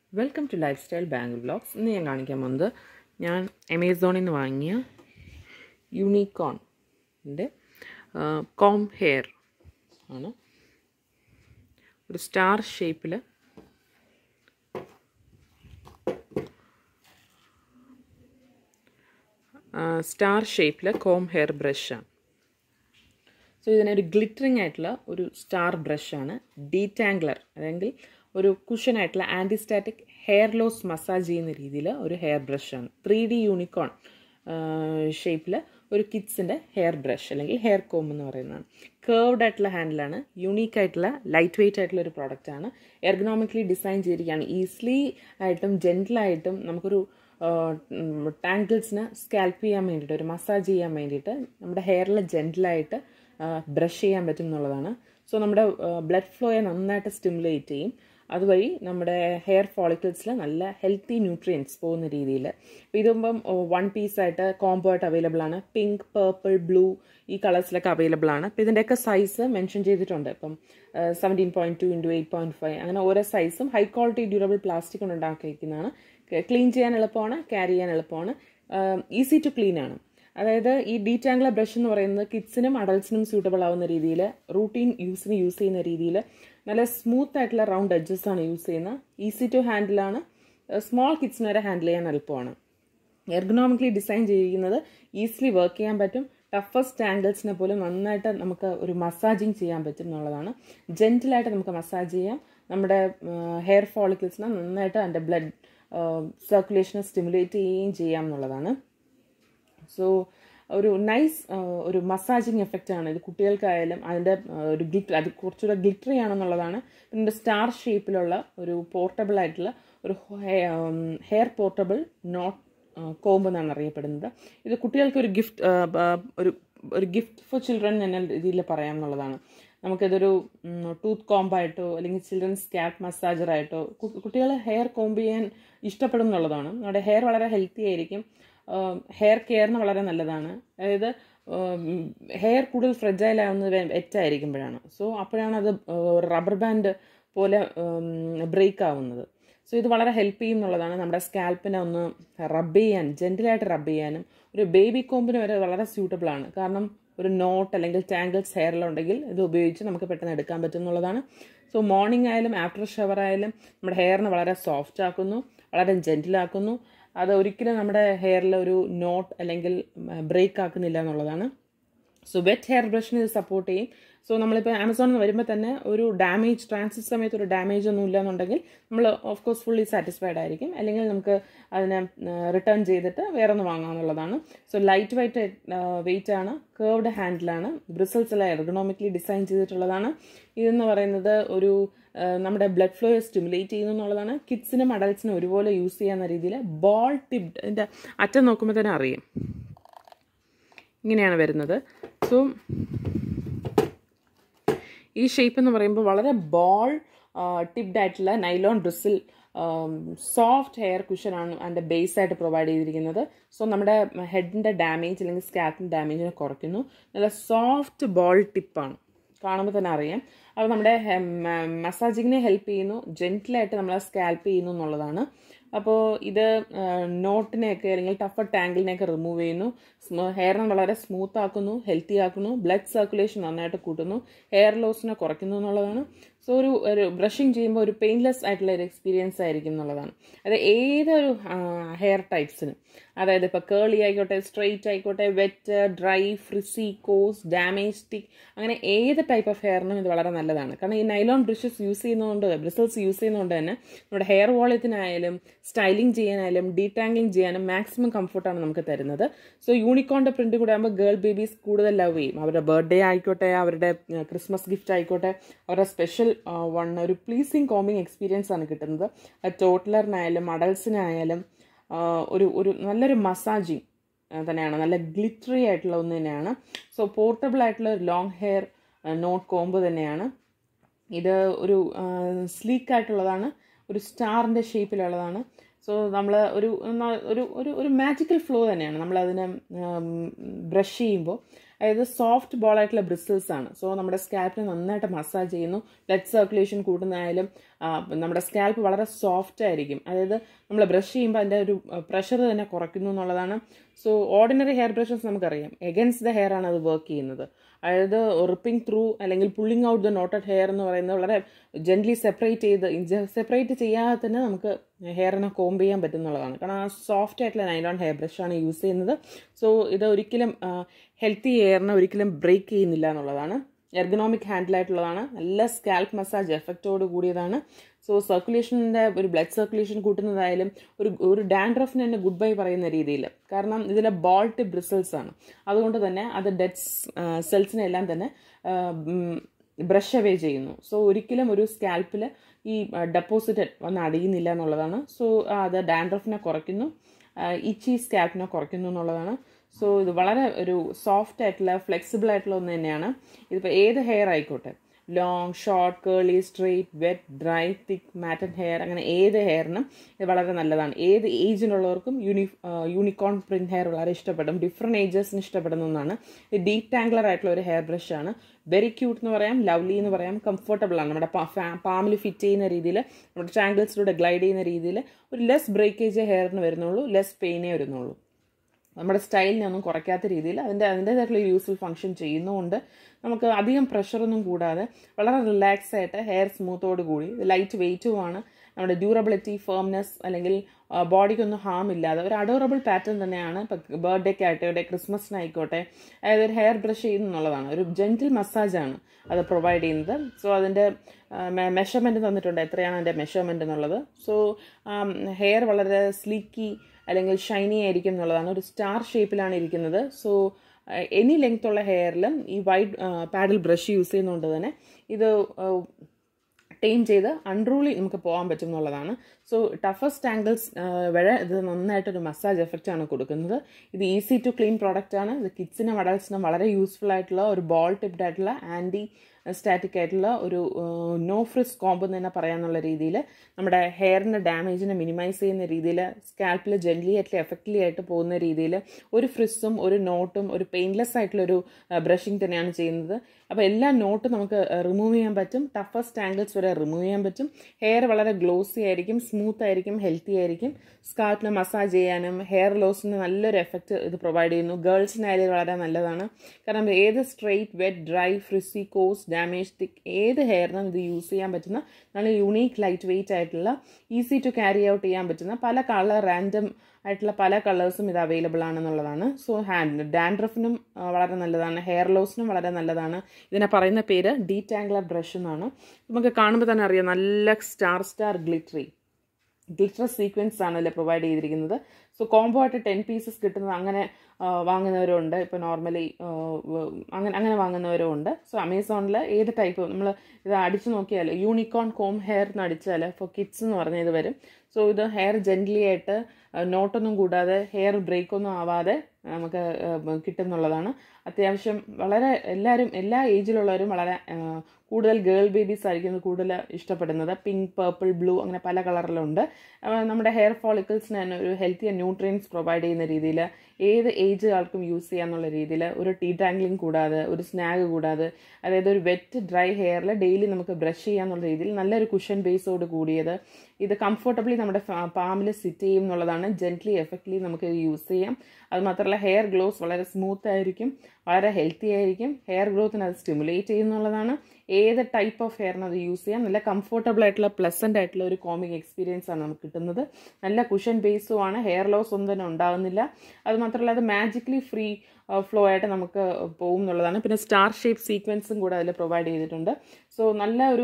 welcome to lifestyle bangle vlogs ഇന്ന് ഞാൻ കാണിക്കാൻ പോകുന്നത് ഞാൻ ആമസോണിൽ നിന്ന് വാങ്ങിയ യൂണിക്കോണിൻ്റെ കോം ഹെയർ ആണ് ഒരു സ്റ്റാർ ഷേപ്പിൽ സ്റ്റാർ ഷേപ്പിൽ കോം ഹെയർ ബ്രഷാണ് സോ ഇതിനൊരു ഗ്ലിറ്ററിങ് ആയിട്ടുള്ള ഒരു സ്റ്റാർ ബ്രഷാണ് ഡീറ്റാംഗ്ലർ അല്ലെങ്കിൽ ഒരു കുഷനായിട്ടുള്ള ആൻറ്റിസ്റ്റാറ്റിക് ഹെയർ ലോസ് മസാജ് ചെയ്യുന്ന രീതിയിൽ ഒരു ഹെയർ ബ്രഷാണ് ത്രീ ഡി യൂണിക്കോൺ ഷേപ്പിൽ ഒരു കിഡ്സിൻ്റെ ഹെയർ ബ്രഷ് അല്ലെങ്കിൽ ഹെയർ കോം എന്ന് പറയുന്നതാണ് കേർവ്ഡ് ആയിട്ടുള്ള ഹാൻഡിലാണ് യൂണീക്ക് ആയിട്ടുള്ള ലൈറ്റ് വെയിറ്റ് ആയിട്ടുള്ള ഒരു പ്രോഡക്റ്റാണ് എർഗണോമിക്കലി ഡിസൈൻ ചെയ്തിരിക്കുകയാണ് ഈസിലി ആയിട്ടും ജെൻറ്റിലായിട്ടും നമുക്കൊരു ടാങ്കിൾസിന് സ്കാൽപ്പ് ചെയ്യാൻ വേണ്ടിയിട്ട് ഒരു മസാജ് ചെയ്യാൻ വേണ്ടിയിട്ട് നമ്മുടെ ഹെയറിൽ ജെൻറ്റിലായിട്ട് ബ്രഷ് ചെയ്യാൻ പറ്റും എന്നുള്ളതാണ് സോ നമ്മുടെ ബ്ലഡ് ഫ്ലോയെ നന്നായിട്ട് സ്റ്റിമുലേറ്റ് ചെയ്യും അതുവഴി നമ്മുടെ ഹെയർ ഫോളിക്കിൾസിൽ നല്ല ഹെൽത്തി ന്യൂട്രിയൻസ് പോകുന്ന രീതിയിൽ അപ്പോൾ ഇതിപ്പം വൺ പീസായിട്ട് കോംബോ ആയിട്ട് അവൈലബിൾ ആണ് പിങ്ക് പേർപ്പിൾ ബ്ലൂ ഈ കളേഴ്സിലൊക്കെ അവൈലബിൾ ആണ് അപ്പോൾ ഇതിൻ്റെയൊക്കെ സൈസ് മെൻഷൻ ചെയ്തിട്ടുണ്ട് ഇപ്പം seventeen point two into eight point five അങ്ങനെ ഓരോ സൈസും ഹൈ ക്വാളിറ്റി ഡ്യൂറബിൾ പ്ലാസ്റ്റിക് കൊണ്ട് ഉണ്ടാക്കിയിരിക്കുന്നതാണ് ക്ലീൻ ചെയ്യാൻ എളുപ്പമാണ് ക്യാരി ചെയ്യാൻ എളുപ്പമാണ് ഈസി ടു ക്ലീൻ ആണ് അതായത് ഈ ഡീറ്റാംഗ്ലർ ബ്രഷ് എന്ന് പറയുന്നത് കിഡ്സിനും അഡൾട്ട്സിനും സ്യൂട്ടബിൾ ആവുന്ന രീതിയിൽ റൂട്ടീൻ യൂസിന് യൂസ് ചെയ്യുന്ന രീതിയിൽ നല്ല സ്മൂത്ത് ആയിട്ടുള്ള റൗണ്ട് എഡ്ജസ് ആണ് യൂസ് ചെയ്യുന്നത് ഈസി ടു ഹാൻഡിലാണ് സ്മോൾ കിഡ്സിന് വരെ ഹാൻഡിൽ ചെയ്യാൻ എളുപ്പമാണ് എർഗണോമിക്കലി ഡിസൈൻ ചെയ്യുന്നത് ഈസിലി വർക്ക് ചെയ്യാൻ പറ്റും ടഫസ്റ്റ് ആംഗിൾസിനെ പോലും നന്നായിട്ട് നമുക്ക് ഒരു മസാജിങ് ചെയ്യാൻ പറ്റും എന്നുള്ളതാണ് ജെൻറ്റിലായിട്ട് നമുക്ക് മസാജ് ചെയ്യാം നമ്മുടെ ഹെയർ ഫോളിക്കിൾസിനെ നന്നായിട്ട് അതിൻ്റെ ബ്ലഡ് സർക്കുലേഷനെ സ്റ്റിമുലേറ്റ് ചെയ്യുകയും ചെയ്യാം എന്നുള്ളതാണ് സോ ഒരു നൈസ് ഒരു മസാജിങ് എഫക്റ്റ് ആണ് ഇത് കുട്ടികൾക്കായാലും അതിൻ്റെ ഒരു ഗ്ലിറ്റർ അത് കുറച്ചുകൂടെ ഗ്ലിറ്ററി ആണെന്നുള്ളതാണ് പിന്നെ സ്റ്റാർ ഷേപ്പിലുള്ള ഒരു പോർട്ടബിൾ ആയിട്ടുള്ള ഒരു ഹെയർ പോർട്ടബിൾ നോട്ട് കോംബ് എന്നാണ് അറിയപ്പെടുന്നത് ഇത് കുട്ടികൾക്ക് ഒരു ഗിഫ്റ്റ് ഒരു ഒരു ഗിഫ്റ്റ് ഫോർ ചിൽഡ്രൻ എന്ന രീതിയിൽ പറയാം എന്നുള്ളതാണ് നമുക്കിതൊരു ടൂത്ത് കോംബായിട്ടോ അല്ലെങ്കിൽ ചിൽഡ്രൻസ് ക്യാറ്റ് മസാജറായിട്ടോ കുട്ടികൾ ഹെയർ കോംബ് ചെയ്യാൻ ഇഷ്ടപ്പെടും എന്നുള്ളതാണ് നമ്മുടെ ഹെയർ വളരെ ഹെൽത്തി ആയിരിക്കും ഹെയർ കെയറിന് വളരെ നല്ലതാണ് അതായത് ഹെയർ കൂടുതൽ ഫ്രെജൈൽ ആവുന്നത് വെറ്റായിരിക്കുമ്പോഴാണ് സോ അപ്പോഴാണ് അത് റബ്ബർ ബാൻഡ് പോലെ ബ്രേക്ക് ആവുന്നത് സോ ഇത് വളരെ ഹെൽപ്പ് ചെയ്യും എന്നുള്ളതാണ് നമ്മുടെ സ്കാൽപ്പിനെ ഒന്ന് റബ്ബ് ചെയ്യാൻ ജെൻറ്റിലായിട്ട് റബ്ബ് ചെയ്യാനും ഒരു ബേബി കോമ്പിന് വരെ വളരെ സ്യൂട്ടബിൾ ആണ് കാരണം ഒരു നോട്ട് അല്ലെങ്കിൽ ടാങ്കിൾസ് ഹെയറിലുണ്ടെങ്കിൽ ഇത് ഉപയോഗിച്ച് നമുക്ക് പെട്ടെന്ന് എടുക്കാൻ പറ്റും എന്നുള്ളതാണ് സോ മോർണിംഗ് ആയാലും ആഫ്റ്റർ ഷവർ ആയാലും നമ്മുടെ ഹെയറിനെ വളരെ സോഫ്റ്റ് ആക്കുന്നു വളരെ ജെൻറ്റിലാക്കുന്നു അത് ഒരിക്കലും നമ്മുടെ ഹെയറിൽ ഒരു നോട്ട് അല്ലെങ്കിൽ ബ്രേക്ക് ആക്കുന്നില്ല എന്നുള്ളതാണ് സോ വെറ്റ് ഹെയർ ബ്രഷിന് ഇത് സപ്പോർട്ട് ചെയ്യും സോ നമ്മളിപ്പോൾ ആമസോണിൽ നിന്ന് വരുമ്പോൾ തന്നെ ഒരു ഡാമേജ് ട്രാൻസിറ്റ് സമയത്ത് ഒരു ഡാമേജ് ഒന്നും ഇല്ല എന്നുണ്ടെങ്കിൽ നമ്മൾ ഓഫ് കോഴ്സ് ഫുള്ളി സാറ്റിസ്ഫൈഡ് ആയിരിക്കും അല്ലെങ്കിൽ നമുക്ക് അതിനെ റിട്ടേൺ ചെയ്തിട്ട് വേറെ ഒന്ന് വാങ്ങാമെന്നുള്ളതാണ് സോ ലൈറ്റ് വെയിറ്റ് വെയിറ്റ് ആണ് കേർവ്ഡ് ഹാൻഡിലാണ് ബ്രിസൽസ് എല്ലാം എർഗണോമിക്കലി ഡിസൈൻ ചെയ്തിട്ടുള്ളതാണ് ഇതെന്ന് പറയുന്നത് ഒരു നമ്മുടെ ബ്ലഡ് ഫ്ലോയെ സ്റ്റിമുലേറ്റ് ചെയ്യുന്നു എന്നുള്ളതാണ് കിഡ്സിനും അഡൽട്ട്സിനും ഒരുപോലെ യൂസ് ചെയ്യാവുന്ന രീതിയിൽ ബോൾ ടിപ്ഡ് അതിൻ്റെ അറ്റം നോക്കുമ്പോൾ തന്നെ അറിയാം ഇങ്ങനെയാണ് വരുന്നത് സോ ഈ ഷേപ്പ് എന്ന് പറയുമ്പോൾ വളരെ ബോൾ ടിപ്ഡ് ആയിട്ടുള്ള നൈലോൺ ബ്രിസിൽ സോഫ്റ്റ് ഹെയർ കുഷനാണ് അതിൻ്റെ ബേസ് ആയിട്ട് പ്രൊവൈഡ് ചെയ്തിരിക്കുന്നത് സോ നമ്മുടെ ഹെഡിൻ്റെ ഡാമേജ് അല്ലെങ്കിൽ സ്കാൽപ്പിൻ്റെ ഡാമേജിനെ കുറയ്ക്കുന്നു നല്ല സോഫ്റ്റ് ബോൾ ടിപ്പാണ് കാണുമ്പോൾ തന്നെ അറിയാം അപ്പോൾ നമ്മുടെ മസാജിങ്ങിനെ ഹെൽപ്പ് ചെയ്യുന്നു ജെൻറ്റിലായിട്ട് നമ്മളെ സ്കാൽപ്പ് ചെയ്യുന്നു എന്നുള്ളതാണ് അപ്പോൾ ഇത് നോട്ടിനെയൊക്കെ അല്ലെങ്കിൽ ടഫർ ടാങ്കിളിനെയൊക്കെ റിമൂവ് ചെയ്യുന്നു ഹെയറിനെ വളരെ സ്മൂത്ത് ആക്കുന്നു ഹെൽത്തി ആക്കുന്നു ബ്ലഡ് സർക്കുലേഷൻ നന്നായിട്ട് കൂട്ടുന്നു ഹെയർ ലോസിനെ കുറയ്ക്കുന്നു എന്നുള്ളതാണ് സോ ഒരു ഒരു ബ്രഷിങ് ചെയ്യുമ്പോൾ ഒരു പെയിൻലെസ് ആയിട്ടുള്ള ഒരു എക്സ്പീരിയൻസ് ആയിരിക്കും എന്നുള്ളതാണ് അത് ഏതൊരു ഹെയർ ടൈപ്സിനും അതായത് ഇപ്പോൾ കേളി ആയിക്കോട്ടെ സ്ട്രെയിറ്റ് ആയിക്കോട്ടെ wet dry frizzy coarse damage thick അങ്ങനെ ഏത് ടൈപ്പ് ഓഫ് ഹെയറിനും ഇത് വളരെ നല്ലതാണ് കാരണം ഈ നൈലോൺ ബ്രഷസ് യൂസ് ചെയ്യുന്നതുകൊണ്ട് ബ്രിസൽസ് യൂസ് ചെയ്യുന്നതുകൊണ്ട് തന്നെ നമ്മുടെ ഹെയർ വോളിയത്തിനായാലും സ്റ്റൈലിംഗ് ചെയ്യാനായാലും ഡീടാംഗ്ലിംഗ് ചെയ്യാനും മാക്സിമം കംഫർട്ടാണ് നമുക്ക് തരുന്നത് സോ യൂണിക്കോണിൻ്റെ പ്രിന്റ് കൂടെ ആകുമ്പോൾ ഗേൾ ബേബീസ് കൂടുതൽ ലവ് ചെയ്യും അവരുടെ ബർത്ത്ഡേ ആയിക്കോട്ടെ അവരുടെ ക്രിസ്മസ് ഗിഫ്റ്റ് ആയിക്കോട്ടെ അവരുടെ സ്പെഷ്യൽ വൺ ഒരു പ്ലീസിങ് കോമിങ് എക്സ്പീരിയൻസ് ആണ് കിട്ടുന്നത് ടോട്ട്ലറിനായാലും അഡൽസിനായാലും ഒരു ഒരു നല്ലൊരു മസാജിങ് തന്നെയാണ് നല്ല ഗ്ലിറ്ററി ആയിട്ടുള്ള ഒന്ന് തന്നെയാണ് സോ പോർട്ടബിൾ ആയിട്ടുള്ള ഒരു ലോങ് ഹെയർ നോട്ട് കോമ്പ് തന്നെയാണ് ഇത് ഒരു സ്ലീക്ക് ആയിട്ടുള്ളതാണ് ഒരു സ്റ്റാറിൻ്റെ ഷേപ്പിലുള്ളതാണ് സോ നമ്മൾ ഒരു ഒരു ഒരു ഒരു മാജിക്കൽ ഫ്ലോ തന്നെയാണ് നമ്മളതിനെ ബ്രഷ് ചെയ്യുമ്പോൾ അതായത് സോഫ്റ്റ് ബോൾ ആയിട്ടുള്ള ബ്രിസിൽസ് ആണ് സോ നമ്മുടെ സ്കാൽപ്പിനെ നന്നായിട്ട് മസാജ് ചെയ്യുന്നു ബ്ലഡ് സർക്കുലേഷൻ കൂടുന്നതായാലും ആ, നമ്മുടെ സ്കാൽപ്പ് വളരെ സോഫ്റ്റ് ആയിരിക്കും അതായത് നമ്മൾ ബ്രഷ് ചെയ്യുമ്പോൾ അതിൻ്റെ ഒരു പ്രഷർ തന്നെ കുറയ്ക്കുന്നു എന്നുള്ളതാണ് സോ ഓർഡിനറി ഹെയർ ബ്രഷസ് നമുക്കറിയാം എഗൻസ്റ്റ് ദ ഹെയർ ആണ് അത് വർക്ക് ചെയ്യുന്നത് അതായത് റിപ്പിംഗ് ത്രൂ അല്ലെങ്കിൽ pulling out the knotted hair എന്ന് പറയുന്നത് വളരെ ജെന്റ്ലി സെപ്പറേറ്റ് ചെയ്ത് സെപ്പറേറ്റ് ചെയ്യാതെ തന്നെ നമുക്ക് ഹെയറിനെ കോംബ് ചെയ്യാൻ പറ്റുന്നുള്ളതാണ് കാരണം ആ സോഫ്റ്റ് ആയിട്ടുള്ള നൈലോൺ ഹെയർ ബ്രഷാണ് യൂസ് ചെയ്യുന്നത് സോ ഇത് ഒരിക്കലും ഹെൽത്തി ഹെയറിനെ ഒരിക്കലും ബ്രേക്ക് ചെയ്യുന്നില്ല എന്നുള്ളതാണ് എർഗണോമിക് ഹാൻഡിലായിട്ടുള്ളതാണ് നല്ല സ്കാൽപ്പ് മസാജ് എഫക്റ്റോട് കൂടിയതാണ് സോ സർക്കുലേഷൻ്റെ ഒരു ബ്ലഡ് സർക്കുലേഷൻ കൂട്ടുന്നതായാലും ഒരു ഒരു ഡാൻഡ്രഫിന് തന്നെ ഗുഡ് ബൈ പറയുന്ന രീതിയിൽ കാരണം ഇതിലെ ബോൾട്ട് ബ്രിസിൽസ് ആണ് അതുകൊണ്ട് തന്നെ അത് ഡെഡ് സെൽസിനെ എല്ലാം തന്നെ ബ്രഷ് അവേ ചെയ്യുന്നു സോ ഒരിക്കലും ഒരു സ്കാൽപ്പിൽ ഈ ഡെപ്പോസിറ്റ് വന്ന് അടിയുന്നില്ല എന്നുള്ളതാണ് സോ അത് ഡാൻഡ്രഫിനെ കുറയ്ക്കുന്നു ഇച്ചി സ്കാൽപ്പിനെ കുറയ്ക്കുന്നു എന്നുള്ളതാണ് സോ ഇത് വളരെ ഒരു സോഫ്റ്റ് ആയിട്ടുള്ള ഫ്ലെക്സിബിൾ ആയിട്ടുള്ള ഒന്ന് തന്നെയാണ് ഇതിപ്പോൾ ഏത് ഹെയർ ആയിക്കോട്ടെ long short curly straight wet dry thick matted hair അങ്ങനെ ഏത് ഹെയറിനും ഇത് വളരെ നല്ലതാണ് ഏത് ഏജിലുള്ളവർക്കും യൂണി യൂണിക്കോൺ പ്രിന്റ് ഹെയർ വളരെ ഇഷ്ടപ്പെടും ഡിഫറെൻറ്റ് ഏജസിന് ഇഷ്ടപ്പെടുന്ന ഒന്നാണ് ഇത് ഡീപ് ടാംഗ്ലർ ആയിട്ടുള്ള ഒരു ഹെയർ ബ്രഷ് ആണ് വെരി ക്യൂട്ട് എന്ന് പറയാം ലവ്ലി എന്ന് പറയാം കംഫർട്ടബിൾ ആണ് നമ്മുടെ പാമിൽ ഫിറ്റ് ചെയ്യുന്ന രീതിയിൽ നമ്മുടെ ട്രാങ്കിൾസിലൂടെ ഗ്ലൈഡ് ചെയ്യുന്ന രീതിയിൽ ഒരു ലെസ് ബ്രേക്കേജ് ഹെയറിന് വരുന്നുള്ളൂ ലെസ് പെയിനേ വരുന്നുള്ളൂ നമ്മുടെ സ്റ്റൈലിനെ ഒന്നും കുറയ്ക്കാത്ത രീതിയിൽ അതിൻ്റെ അതിൻ്റേതായിട്ടുള്ള യൂസ്ഫുൾ ഫങ്ഷൻ ചെയ്യുന്നതുകൊണ്ട് നമുക്ക് അധികം പ്രഷറൊന്നും കൂടാതെ വളരെ റിലാക്സ് ആയിട്ട് ഹെയർ സ്മൂത്തോട് കൂടി ലൈറ്റ് വെയിറ്റുമാണ് നമ്മുടെ ഡ്യൂറബിലിറ്റി ഫേംനെസ് അല്ലെങ്കിൽ ബോഡിക്കൊന്നും ഹാം ഇല്ലാതെ ഒരു അഡോറബിൾ പാറ്റേൺ തന്നെയാണ് ഇപ്പോൾ ബർത്ത്ഡേക്ക് ആയിക്കോട്ടെ ക്രിസ്മസിനായിക്കോട്ടെ അതായത് ഒരു ഹെയർ ബ്രഷ് ചെയ്യുന്നുള്ളതാണ് ഒരു ജെൻറ്റിൽ മസാജാണ് അത് പ്രൊവൈഡ് ചെയ്യുന്നത് സോ അതിൻ്റെ മെഷർമെൻറ്റ് തന്നിട്ടുണ്ട് എത്രയാണ് അതിൻ്റെ മെഷർമെൻറ്റ് എന്നുള്ളത് സോ ഹെയർ വളരെ സ്ലീക്കി അല്ലെങ്കിൽ ഷൈനി ആയിരിക്കും എന്നുള്ളതാണ് ഒരു സ്റ്റാർ ഷേപ്പിലാണ് ഇരിക്കുന്നത് സോ എനി ലെങ്ത് ഉള്ള ഹെയറിലും ഈ വൈറ്റ് പാഡിൽ ബ്രഷ് യൂസ് ചെയ്യുന്നതുകൊണ്ട് തന്നെ ഇത് ടൈം ചെയ്ത് അൺറൂളി നമുക്ക് പോകാൻ പറ്റും എന്നുള്ളതാണ് സോ ടഫസ്റ്റ് ആംഗിൾസ് വരെ ഇത് നന്നായിട്ടൊരു മസാജ് എഫക്റ്റ് ആണ് കൊടുക്കുന്നത് ഇത് ഈസി ടു ക്ലീൻ പ്രോഡക്റ്റ് ആണ് ഇത് കിഡ്സിനും അഡൾട്ട്സിനും വളരെ യൂസ്ഫുൾ ആയിട്ടുള്ള ഒരു ബോൾ ടിപ്ഡ് ആയിട്ടുള്ള ആൻറ്റി സ്റ്റാറ്റിക് ആയിട്ടുള്ള ഒരു നോ ഫ്രിസ് കോംബ് എന്ന് തന്നെ പറയാന്നുള്ള രീതിയിൽ നമ്മുടെ ഹെയറിൻ്റെ ഡാമേജിനെ മിനിമൈസ് ചെയ്യുന്ന രീതിയിൽ സ്കാൽപ്പിൽ ജെൻലി ആയിട്ടുള്ള എഫക്റ്റ്ലി ആയിട്ട് പോകുന്ന രീതിയിൽ ഒരു ഫ്രിസ്സും ഒരു നോട്ടും ഒരു പെയിൻലെസ് ആയിട്ടുള്ള ഒരു ബ്രഷിങ് തന്നെയാണ് ചെയ്യുന്നത് അപ്പോൾ എല്ലാ നോട്ടും നമുക്ക് റിമൂവ് ചെയ്യാൻ പറ്റും ടഫസ്റ്റ് ആംഗിൾസ് വരെ റിമൂവ് ചെയ്യാൻ പറ്റും ഹെയർ വളരെ ഗ്ലോസി ആയിരിക്കും സ്മൂത്ത് ആയിരിക്കും ഹെൽത്തി ആയിരിക്കും സ്കാൽപ്പിനെ മസാജ് ചെയ്യാനും ഹെയർ ലോസിന് നല്ലൊരു എഫക്റ്റ് ഇത് പ്രൊവൈഡ് ചെയ്യുന്നു ഗേൾസിനായാലും വളരെ നല്ലതാണ് കാരണം ഏത് straight wet dry frizzy coarse damage thick ഏത് ഹെയറിനും ഇത് യൂസ് ചെയ്യാൻ പറ്റുന്ന നല്ല യുണീക്ക് ലൈറ്റ് വെയിറ്റ് ആയിട്ടുള്ള ഈസി ടു ക്യാരി ഔട്ട് ചെയ്യാൻ പറ്റുന്ന പല കളർ റാൻഡം ആയിട്ടുള്ള പല കളേഴ്സും ഇത് അവൈലബിൾ ആണെന്നുള്ളതാണ് സോ ഹാൻഡ് ഡാൻഡ്രഫിനും വളരെ നല്ലതാണ് ഹെയർ ലോസിനും വളരെ നല്ലതാണ് ഇതിനെ പറയുന്ന പേര് ഡീറ്റാംഗ്ലർ ബ്രഷ് എന്നാണ് നമുക്ക് കാണുമ്പോൾ തന്നെ അറിയാം നല്ല star star glittery glitter sequence ആണ് ഇതിൽ പ്രൊവൈഡ് ചെയ്തിരിക്കുന്നത് സോ കോംബോ ആയിട്ട് ടെൻ പീസസ് കിട്ടുന്നത് അങ്ങനെ വാങ്ങുന്നവരുണ്ട് ഇപ്പോൾ നോർമലി അങ്ങനെ അങ്ങനെ വാങ്ങുന്നവരും ഉണ്ട് സോ അമേസോണിൽ ഏത് ടൈപ്പ് നമ്മൾ ഇത് അടിച്ചു നോക്കിയാൽ യൂണിക്കോൺ കോം ഹെയർ എന്ന് അടിച്ചാൽ ഫോർ കിഡ്സ് എന്ന് പറഞ്ഞ ഇത് വരും സോ ഇത് ഹെയർ ജെൻറ്റ്ലി ആയിട്ട് നോട്ടൊന്നും കൂടാതെ ഹെയർ ബ്രേക്ക് ഒന്നും ആവാതെ നമുക്ക് കിട്ടുന്നുള്ളതാണ് അത്യാവശ്യം വളരെ എല്ലാവരും എല്ലാ ഏജിലുള്ളവരും വളരെ കൂടുതൽ ഗേൾ ബേബീസ് ആയിരിക്കും ഇത് കൂടുതൽ ഇഷ്ടപ്പെടുന്നത് പിങ്ക് പേർപ്പിൾ ബ്ലൂ അങ്ങനെ പല കളറിലുണ്ട് നമ്മുടെ ഹെയർ ഫോളിക്കിൾസിന് തന്നെ ഒരു ഹെൽത്തി ന്യൂട്രിയൻസ് പ്രൊവൈഡ് ചെയ്യുന്ന രീതിയിൽ ഏത് ഏജ് ആൾക്കും യൂസ് ചെയ്യാന്നുള്ള രീതിയിൽ ഒരു ടീ ടാംഗ്ലിംഗ് കൂടാതെ ഒരു സ്നാഗ് കൂടാതെ അതായത് ഒരു വെറ്റ് ഡ്രൈ ഹെയറിൽ ഡെയിലി നമുക്ക് ബ്രഷ് ചെയ്യാന്നുള്ള രീതിയിൽ നല്ലൊരു കുഷൻ ബേസോട് കൂടിയത് ഇത് കംഫർട്ടബിളി നമ്മുടെ പാമിൽ സിറ്റ് ചെയ്യും എന്നുള്ളതാണ് ജെന്റ്ലി എഫക്റ്റ്ലി നമുക്ക് ഇത് യൂസ് ചെയ്യാം അത് മാത്രമല്ല ഹെയർ ഗ്ലോസ് വളരെ സ്മൂത്ത് ആയിരിക്കും വളരെ ഹെൽത്തി ആയിരിക്കും ഹെയർ ഗ്രോത്തിനെ അത് സ്റ്റിമുലേറ്റ് ചെയ്യുന്നുള്ളതാണ് ഏത് ടൈപ്പ് ഓഫ് ഹെയറിന് അത് യൂസ് ചെയ്യാം നല്ല കംഫർട്ടബിൾ ആയിട്ടുള്ള പ്ലസൻ്റ് ആയിട്ടുള്ള ഒരു കോമിങ് എക്സ്പീരിയൻസ് ആണ് നമുക്ക് കിട്ടുന്നത് നല്ല കുഷൻ ബേസും ആണ് ഹെയർ ലോസ് ഒന്നും തന്നെ ഉണ്ടാകുന്നില്ല അത് മാത്രമല്ല അത് മാജിക്കലി ഫ്രീ ഫ്ലോ ആയിട്ട് നമുക്ക് പോകും എന്നുള്ളതാണ് പിന്നെ സ്റ്റാർ ഷേപ്പ് സീക്വൻസും കൂടെ അതിൽ പ്രൊവൈഡ് ചെയ്തിട്ടുണ്ട് സോ നല്ല ഒരു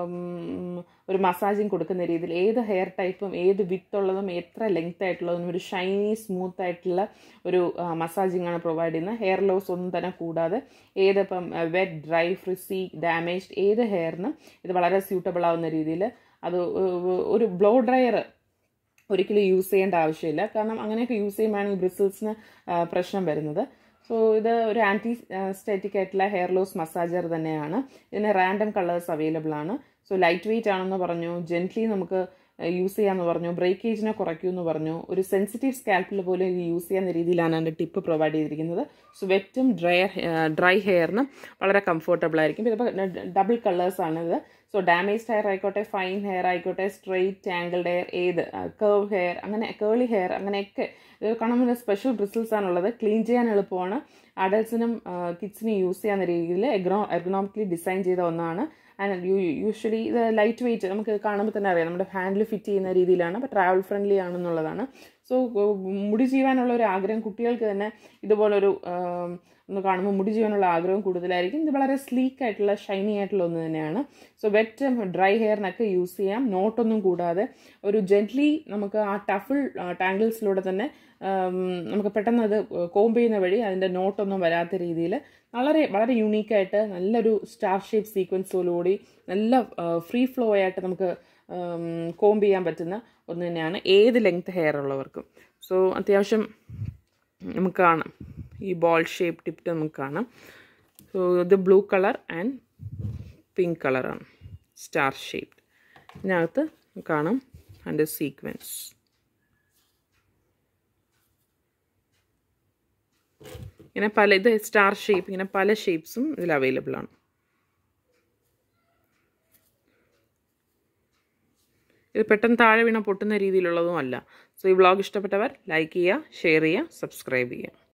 ഒരു മസാജിങ് കൊടുക്കുന്ന രീതിയിൽ ഏത് ഹെയർ ടൈപ്പും ഏത് വിത്ത് ഉള്ളതും എത്ര ലെങ്ത് ആയിട്ടുള്ളതും ഒരു ഷൈനി സ്മൂത്ത് ആയിട്ടുള്ള ഒരു മസാജിങ് ആണ് പ്രൊവൈഡ് ചെയ്യുന്നത് ഹെയർ ലോസ് ഒന്നും തന്നെ കൂടാതെ ഏത് ഇപ്പം വെറ്റ് ഡ്രൈ ഫ്രിസി ഡാമേജ്ഡ് ഏത് ഹെയറിനും ഇത് വളരെ സ്യൂട്ടബിൾ ആവുന്ന രീതിയിൽ അത് ഒരു ബ്ലോ ഡ്രയർ ഒരിക്കലും യൂസ് ചെയ്യേണ്ട ആവശ്യമില്ല കാരണം അങ്ങനെയൊക്കെ യൂസ് ചെയ്യുമ്പോഴാണ് ഈ ബ്രിസിൽസിന് പ്രശ്നം വരുന്നത് സോ ഇത് ഒരു ആൻറ്റി സ്റ്റാറ്റിക് ആയിട്ടുള്ള ഹെയർ ലോസ് മസാജർ തന്നെയാണ് ഇതിന് റാൻഡം കളേഴ്സ് അവൈലബിൾ ആണ് സോ ലൈറ്റ് വെയിറ്റ് ആണെന്ന് പറഞ്ഞു ജെൻറ്റ്ലി നമുക്ക് യൂസ് ചെയ്യാമെന്ന് പറഞ്ഞു ബ്രേക്കേജിനെ കുറയ്ക്കുമെന്ന് പറഞ്ഞു ഒരു സെൻസിറ്റീവ് സ്കാൽപ്പിൽ പോലും ഇത് യൂസ് ചെയ്യുന്ന രീതിയിലാണ് എൻ്റെ ടിപ്പ് പ്രൊവൈഡ് ചെയ്തിരിക്കുന്നത് സോ വെറ്റും ഡ്രൈ ഡ്രൈ ഹെയറിനും വളരെ കംഫർട്ടബിൾ ആയിരിക്കും ഇപ്പോൾ ഡബിൾ കളേഴ്സാണ് ഇത് സോ ഡാമേജ്ഡ് ഹെയർ ആയിക്കോട്ടെ ഫൈൻ ഹെയർ ആയിക്കോട്ടെ സ്ട്രെയിറ്റ് ആംഗിൾഡ് ഹെയർ ഏത് കർവ് ഹെയർ അങ്ങനെ കേളി ഹെയർ അങ്ങനെയൊക്കെ ഇത് കാണുമ്പോൾ സ്പെഷ്യൽ ബ്രിസിൽസ് ആണുള്ളത് ക്ലീൻ ചെയ്യാൻ എളുപ്പമാണ് അഡൽസിനും കിഡ്സിനും യൂസ് ചെയ്യാവുന്ന രീതിയിൽ എഗ്നോ എർഗണോമിക്കലി ഡിസൈൻ ചെയ്ത ഒന്നാണ് ആൻഡ് യു യൂഷ്വലി ഇത് ലൈറ്റ് വെയിറ്റ് നമുക്ക് കാണുമ്പോൾ തന്നെ അറിയാം നമ്മുടെ ഹാൻഡിൽ ഫിറ്റ് ചെയ്യുന്ന രീതിയിലാണ് അപ്പോൾ ട്രാവൽ ഫ്രണ്ട്ലി ആണെന്നുള്ളതാണ് സോ മുടി ചെയ്യാനുള്ള ഒരു ആഗ്രഹം കുട്ടികൾക്ക് തന്നെ ഇതുപോലൊരു ഒന്ന് കാണുമ്പോൾ മുടി ചെയ്യാനുള്ള ആഗ്രഹം കൂടുതലായിരിക്കും ഇത് വളരെ സ്ലീക്ക് ആയിട്ടുള്ള ഷൈനി ആയിട്ടുള്ള ഒന്ന് തന്നെയാണ് സോ വെറ്റ് ഡ്രൈ ഹെയറിനൊക്കെ യൂസ് ചെയ്യാം നോട്ടൊന്നും കൂടാതെ ഒരു ജെന്റ്ലി നമുക്ക് ആ ടഫിൾ ടാങ്കിൾസിലൂടെ തന്നെ നമുക്ക് പെട്ടെന്ന് അത് കോംബ് ചെയ്യുന്ന വഴി അതിൻ്റെ നോട്ടൊന്നും വരാത്ത രീതിയിൽ വളരെ വളരെ യുണീക്കായിട്ട് നല്ലൊരു സ്റ്റാർ ഷേപ്പ് സീക്വൻസോടുകൂടി നല്ല ഫ്രീ ഫ്ലോ ആയിട്ട് നമുക്ക് കോംബ് ചെയ്യാൻ പറ്റുന്ന ഒന്ന് തന്നെയാണ് ഏത് ലെങ്ത് ഹെയർ ഉള്ളവർക്കും സോ അത്യാവശ്യം നമുക്ക് കാണാം ഈ ബോൾ ഷേപ്പ് ടിപ്പ് നമുക്ക് കാണാം സോ ഇത് ബ്ലൂ കളർ ആൻഡ് പിങ്ക് കളറാണ് സ്റ്റാർ ഷേപ്പ് ഇതിനകത്ത് കാണാം അതിൻ്റെ സീക്വൻസ് ഇങ്ങനെ പല ഇത് സ്റ്റാർ ഷേപ്പ് ഇങ്ങനെ പല ഷേപ്സും ഇതിൽ അവൈലബിൾ ആണ് ഇത് പെട്ടെന്ന് താഴെ വീണ പൊട്ടുന്ന രീതിയിലുള്ളതും അല്ല സോ ഈ വ്ളോഗ് ഇഷ്ടപ്പെട്ടവർ ലൈക്ക് ചെയ്യുക ഷെയർ ചെയ്യുക സബ്സ്ക്രൈബ് ചെയ്യുക